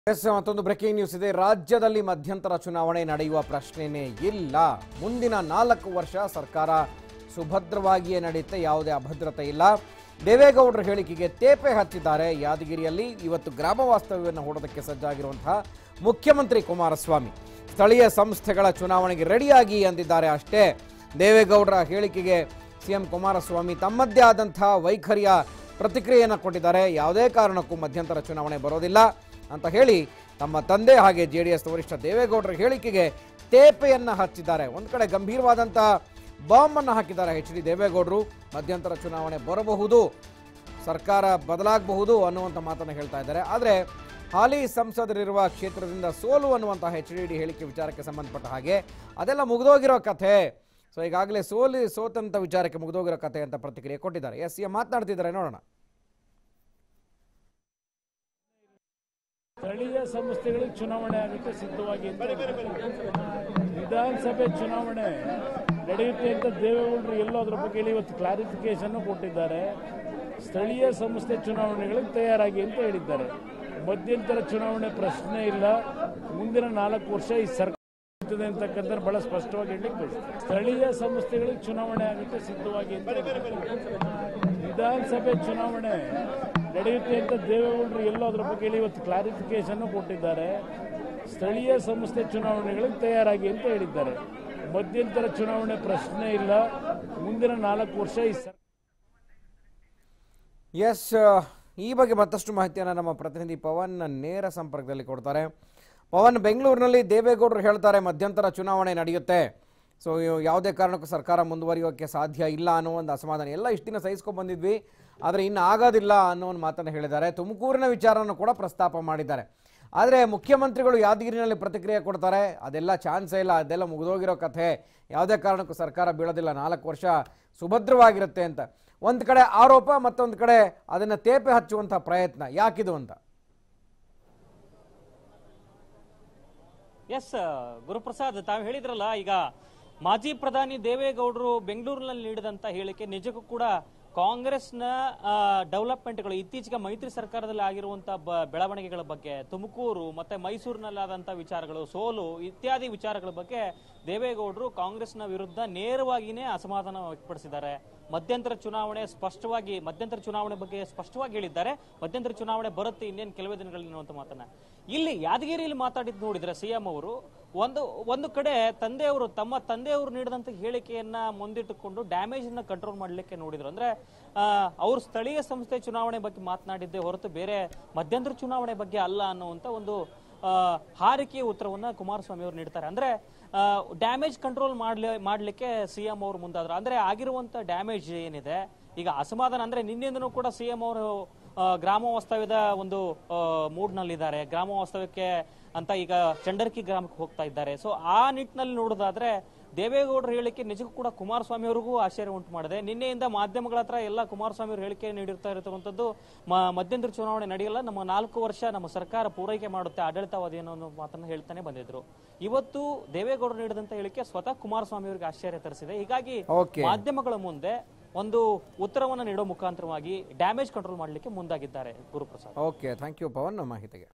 S ಮತ್ತೊಂದು breaking news ಇದೆ ರಾಜ್ಯದಲ್ಲಿ ಮಧ್ಯಂತರ ಚುನಾವಣೆ ನಡೆಯುವ ಪ್ರಶ್ನೆನೇ ಇಲ್ಲ ಮುಂದಿನ ನಾಲ್ಕು ವರ್ಷ ಸರ್ಕಾರ ಸುಭದ್ರವಾಗಿಯೇ ನಡೆಯುತ್ತೆ ಯಾವುದೇ ಅಭದ್ರತೆ ಇಲ್ಲ ದೇವೇಗೌಡರ ಹೇಳಿಕೆಗೆ ತೇಪೆ ಹಚ್ಚಿದ್ದಾರೆ ಯಾದಗಿರಿಯಲ್ಲಿ ಇವತ್ತು ಗ್ರಾಮ ವಾಸ್ತವ್ಯವನ್ನು ಹೂಡೋದಕ್ಕೆ ಸಜ್ಜಾಗಿರುವಂತಹ ಮುಖ್ಯಮಂತ್ರಿ ಕುಮಾರಸ್ವಾಮಿ ಸ್ಥಳೀಯ ಸಂಸ್ಥೆಗಳ ಚುನಾವಣೆಗೆ ರೆಡಿಯಾಗಿ ಅಂದಿದ್ದಾರೆ ಅಷ್ಟೇ ದೇವೇಗೌಡರ ಹೇಳಿಕೆಗೆ ಸಿಎಂ ಕುಮಾರಸ್ವಾಮಿ ತಮ್ಮದೇ ಆದಂತಹ ವೈಖರಿಯ ಪ್ರತಿಕ್ರಿಯೆಯನ್ನು ಕೊಟ್ಟಿದ್ದಾರೆ ಯಾವುದೇ ಕಾರಣಕ್ಕೂ ಮಧ್ಯಂತರ ಚುನಾವಣೆ ಬರೋದಿಲ್ಲ ಅಂತ ಹೇಳಿ ತಮ್ಮ ತಂದೆ ಹಾಗೆ ಜೆ ಡಿ ಎಸ್ ವರಿಷ್ಠ ದೇವೇಗೌಡರ ಹೇಳಿಕೆಗೆ ತೇಪೆಯನ್ನು ಹಚ್ಚಿದ್ದಾರೆ ಒಂದು ಕಡೆ ಗಂಭೀರವಾದಂಥ ಬಾಂಬ್ ಅನ್ನು ಹಾಕಿದ್ದಾರೆ ಎಚ್ ಡಿ ದೇವೇಗೌಡರು ಮಧ್ಯಂತರ ಚುನಾವಣೆ ಬರಬಹುದು ಸರ್ಕಾರ ಬದಲಾಗಬಹುದು ಅನ್ನುವಂಥ ಮಾತನ್ನು ಹೇಳ್ತಾ ಇದ್ದಾರೆ ಆದರೆ ಹಾಲಿ ಸಂಸದರಿರುವ ಕ್ಷೇತ್ರದಿಂದ ಸೋಲು ಅನ್ನುವಂತಹ ಎಚ್ ಡಿ ಡಿ ಹೇಳಿಕೆ ವಿಚಾರಕ್ಕೆ ಸಂಬಂಧಪಟ್ಟ ಹಾಗೆ ಅದೆಲ್ಲ ಮುಗಿದೋಗಿರೋ ಕಥೆ ಸೊ ಈಗಾಗಲೇ ಸೋಲಿ ಸೋತಂತ ವಿಚಾರಕ್ಕೆ ಮುಗಿದೋಗಿರೋ ಕಥೆ ಅಂತ ಪ್ರತಿಕ್ರಿಯೆ ಕೊಟ್ಟಿದ್ದಾರೆ ಎಸ್ ಸಿ ಮಾತನಾಡ್ತಿದ್ದಾರೆ ನೋಡೋಣ ಸ್ಥಳೀಯ ಸಂಸ್ಥೆಗಳಿಗೆ ಚುನಾವಣೆ ಆಗುತ್ತೆ ಸಿದ್ಧವಾಗಿ ಅಂತ ವಿಧಾನಸಭೆ ಚುನಾವಣೆ ನಡೆಯುತ್ತೆ ಅಂತ ದೇವೇಗೌಡರು ಎಲ್ಲೋ ಅದ್ರ ಬಗ್ಗೆ ಹೇಳಿ ಇವತ್ತು ಕ್ಲಾರಿಫಿಕೇಶನ್ ಕೊಟ್ಟಿದ್ದಾರೆ ಸ್ಥಳೀಯ ಸಂಸ್ಥೆ ಚುನಾವಣೆಗಳಿಗೆ ತಯಾರಾಗಿ ಅಂತ ಹೇಳಿದ್ದಾರೆ ಮಧ್ಯಂತರ ಚುನಾವಣೆ ಪ್ರಶ್ನೆ ಇಲ್ಲ ಮುಂದಿನ ನಾಲ್ಕು ವರ್ಷ ಈ ಸರ್ಕಾರ ಇರ್ತದೆ ಅಂತಕ್ಕಂಥ ಬಹಳ ಸ್ಪಷ್ಟವಾಗಿ ಹೇಳಲಿಕ್ಕೆ ಬಯಸ್ತಾರೆ ಸ್ಥಳೀಯ ಸಂಸ್ಥೆಗಳಿಗೆ ಚುನಾವಣೆ ಆಗುತ್ತೆ ಸಿದ್ಧವಾಗಿ ಅಂತ ವಿಧಾನಸಭೆ ಚುನಾವಣೆ ನಡೆಯುತ್ತೆ ಅಂತ ದೇವೇಗೌಡರು ಎಲ್ಲೋ ಅದ್ರ ಬಗ್ಗೆ ಹೇಳಿ ಇವತ್ತು ಕ್ಲಾರಿಫಿಕೇಶನ್ ಕೊಟ್ಟಿದ್ದಾರೆ ಸ್ಥಳೀಯ ಸಂಸ್ಥೆ ಚುನಾವಣೆಗಳಿಗೆ ತಯಾರಾಗಿ ಅಂತ ಹೇಳಿದ್ದಾರೆ ಮಧ್ಯಂತರ ಚುನಾವಣೆ ಪ್ರಶ್ನೆ ಇಲ್ಲ ಮುಂದಿನ ನಾಲ್ಕು ವರ್ಷ ಈ ಸರ್ಕಾರ ಎಸ್ ಈ ಬಗ್ಗೆ ಮತ್ತಷ್ಟು ಮಾಹಿತಿಯನ್ನು ನಮ್ಮ ಪ್ರತಿನಿಧಿ ಪವನ್ ನೇರ ಸಂಪರ್ಕದಲ್ಲಿ ಕೊಡ್ತಾರೆ ಪವನ್ ಬೆಂಗಳೂರಿನಲ್ಲಿ ದೇವೇಗೌಡರು ಹೇಳ್ತಾರೆ ಮಧ್ಯಂತರ ಚುನಾವಣೆ ನಡೆಯುತ್ತೆ ಸೊ ಯಾವುದೇ ಕಾರಣಕ್ಕೂ ಸರ್ಕಾರ ಮುಂದುವರಿಯೋಕ್ಕೆ ಸಾಧ್ಯ ಇಲ್ಲ ಅನ್ನೋ ಒಂದು ಅಸಮಾಧಾನ ಎಲ್ಲ ಇಷ್ಟು ದಿನ ಸಹಿಸ್ಕೊಂಡು ಬಂದಿದ್ವಿ ಆದರೆ ಇನ್ನು ಆಗೋದಿಲ್ಲ ಅನ್ನೋ ಒಂದು ಮಾತನ್ನು ಹೇಳಿದ್ದಾರೆ ತುಮಕೂರಿನ ವಿಚಾರವನ್ನು ಕೂಡ ಪ್ರಸ್ತಾಪ ಮಾಡಿದ್ದಾರೆ ಆದರೆ ಮುಖ್ಯಮಂತ್ರಿಗಳು ಯಾದಗಿರಿನಲ್ಲಿ ಪ್ರತಿಕ್ರಿಯೆ ಕೊಡ್ತಾರೆ ಅದೆಲ್ಲ ಚಾನ್ಸೇ ಇಲ್ಲ ಅದೆಲ್ಲ ಮುಗಿದೋಗಿರೋ ಕಥೆ ಯಾವುದೇ ಕಾರಣಕ್ಕೂ ಸರ್ಕಾರ ಬೀಳೋದಿಲ್ಲ ನಾಲ್ಕು ವರ್ಷ ಸುಭದ್ರವಾಗಿರುತ್ತೆ ಅಂತ ಒಂದು ಕಡೆ ಆರೋಪ ಮತ್ತೊಂದು ಕಡೆ ಅದನ್ನು ತೇಪೆ ಹಚ್ಚುವಂಥ ಪ್ರಯತ್ನ ಯಾಕಿದು ಅಂತ ಎಸ್ ಗುರುಪ್ರಸಾದ್ ತಾವು ಹೇಳಿದ್ರಲ್ಲ ಈಗ ಮಾಜಿ ಪ್ರಧಾನಿ ದೇವೇಗೌಡರು ಬೆಂಗಳೂರಿನಲ್ಲಿ ನೀಡಿದಂತ ಹೇಳಿಕೆ ನಿಜಕ್ಕೂ ಕೂಡ ಕಾಂಗ್ರೆಸ್ನ ಡೆವಲಪ್ಮೆಂಟ್ಗಳು ಇತ್ತೀಚೆಗೆ ಮೈತ್ರಿ ಸರ್ಕಾರದಲ್ಲಿ ಆಗಿರುವಂತಹ ಬ- ಬೆಳವಣಿಗೆಗಳ ಬಗ್ಗೆ ತುಮಕೂರು ಮತ್ತೆ ಮೈಸೂರಿನಲ್ಲಾದಂಥ ವಿಚಾರಗಳು ಸೋಲು ಇತ್ಯಾದಿ ವಿಚಾರಗಳ ಬಗ್ಗೆ ದೇವೇಗೌಡರು ಕಾಂಗ್ರೆಸ್ನ ವಿರುದ್ಧ ನೇರವಾಗಿಯೇ ಅಸಮಾಧಾನ ವ್ಯಕ್ತಪಡಿಸಿದ್ದಾರೆ ಮಧ್ಯಂತರ ಚುನಾವಣೆ ಸ್ಪಷ್ಟವಾಗಿ ಮಧ್ಯಂತರ ಚುನಾವಣೆ ಬಗ್ಗೆ ಸ್ಪಷ್ಟವಾಗಿ ಹೇಳಿದ್ದಾರೆ ಮಧ್ಯಂತರ ಚುನಾವಣೆ ಬರುತ್ತೆ ಇನ್ನೇನು ಕೆಲವೇ ದಿನಗಳಲ್ಲಿ ಅನ್ನುವಂಥ ಮಾತನ್ನ ಇಲ್ಲಿ ಯಾದಗಿರಿಯಲ್ಲಿ ಮಾತಾಡಿದ್ ನೋಡಿದ್ರೆ ಸಿಎಂ ಅವರು ಒಂದು ಒಂದು ಕಡೆ ತಂದೆಯವರು ತಮ್ಮ ತಂದೆಯವರು ನೀಡಿದಂತ ಹೇಳಿಕೆಯನ್ನ ಮುಂದಿಟ್ಟುಕೊಂಡು ಡ್ಯಾಮೇಜ್ ಅನ್ನ ಕಂಟ್ರೋಲ್ ಮಾಡ್ಲಿಕ್ಕೆ ನೋಡಿದ್ರು ಅಂದ್ರೆ ಆ, ಅವ್ರು ಸ್ಥಳೀಯ ಸಂಸ್ಥೆ ಚುನಾವಣೆ ಬಗ್ಗೆ ಮಾತನಾಡಿದ್ದೆ ಹೊರತು ಬೇರೆ ಮಧ್ಯಂತರ ಚುನಾವಣೆ ಬಗ್ಗೆ ಅಲ್ಲ ಅನ್ನುವಂತ ಒಂದು ಆ, ಹಾರಿಕೆಯ ಉತ್ತರವನ್ನ ಕುಮಾರಸ್ವಾಮಿ ಅವರು ನೀಡ್ತಾರೆ ಅಂದ್ರೆ ಡ್ಯಾಮೇಜ್ ಕಂಟ್ರೋಲ್ ಮಾಡ್ಲಿ ಮಾಡ್ಲಿಕ್ಕೆ ಸಿಎಂ ಅವರು ಮುಂದಾದ್ರು ಅಂದ್ರೆ ಆಗಿರುವಂತ ಡ್ಯಾಮೇಜ್ ಏನಿದೆ ಈಗ ಅಸಮಾಧಾನ ಅಂದ್ರೆ ನಿನ್ನೆಯಿಂದನೂ ಕೂಡ ಸಿಎಂ ಅವರು ಆ, ಗ್ರಾಮ ವಾಸ್ತವ್ಯದ ಒಂದು ಮೂಡ್ ನಲ್ಲಿದ್ದಾರೆ ಗ್ರಾಮ ವಾಸ್ತವ್ಯಕ್ಕೆ ಅಂತ ಈಗ ಚಂಡರ್ಕಿ ಗ್ರಾಮಕ್ಕೆ ಹೋಗ್ತಾ ಇದ್ದಾರೆ ಸೊ ಆ ನಿಟ್ಟಿನಲ್ಲಿ ನೋಡೋದಾದ್ರೆ ದೇವೇಗೌಡರ ಹೇಳಿಕೆ ನಿಜಕ್ಕೂ ಕೂಡ ಕುಮಾರಸ್ವಾಮಿ ಅವರಿಗೂ ಆಶ್ಚರ್ಯ ಉಂಟು ಮಾಡಿದೆ ನಿನ್ನೆಯಿಂದ ಮಾಧ್ಯಮಗಳ ಹತ್ರ ಎಲ್ಲ ಕುಮಾರಸ್ವಾಮಿ ಅವರು ಹೇಳಿಕೆ ನೀಡಿರ್ತಾ ಇರತಕ್ಕಂಥದ್ದು ಮ- ಮಧ್ಯಂತರ ಚುನಾವಣೆ ನಡೆಯಲ್ಲ ನಮ್ಮ ನಾಲ್ಕು ವರ್ಷ ನಮ್ಮ ಸರ್ಕಾರ ಪೂರೈಕೆ ಮಾಡುತ್ತೆ ಆಡಳಿತವಾದಿ ಅನ್ನೋ ಒಂದು ಮಾತನ್ನ ಹೇಳ್ತಾನೆ ಬಂದಿದ್ರು ಇವತ್ತು ದೇವೇಗೌಡರು ನೀಡಿದಂತ ಹೇಳಿಕೆ ಸ್ವತಃ ಕುಮಾರಸ್ವಾಮಿ ಅವರಿಗೆ ಆಶ್ಚರ್ಯ ತರಿಸಿದೆ ಹೀಗಾಗಿ Okay. ಮಾಧ್ಯಮಗಳ ಮುಂದೆ ಒಂದು ಉತ್ತರವನ್ನು ನೀಡೋ ಮುಖಾಂತರವಾಗಿ ಡ್ಯಾಮೇಜ್ ಕಂಟ್ರೋಲ್ ಮಾಡಲಿಕ್ಕೆ ಮುಂದಾಗಿದ್ದಾರೆ Guruprasad okay thank you Pavan ಮಾಹಿತಿಗೆ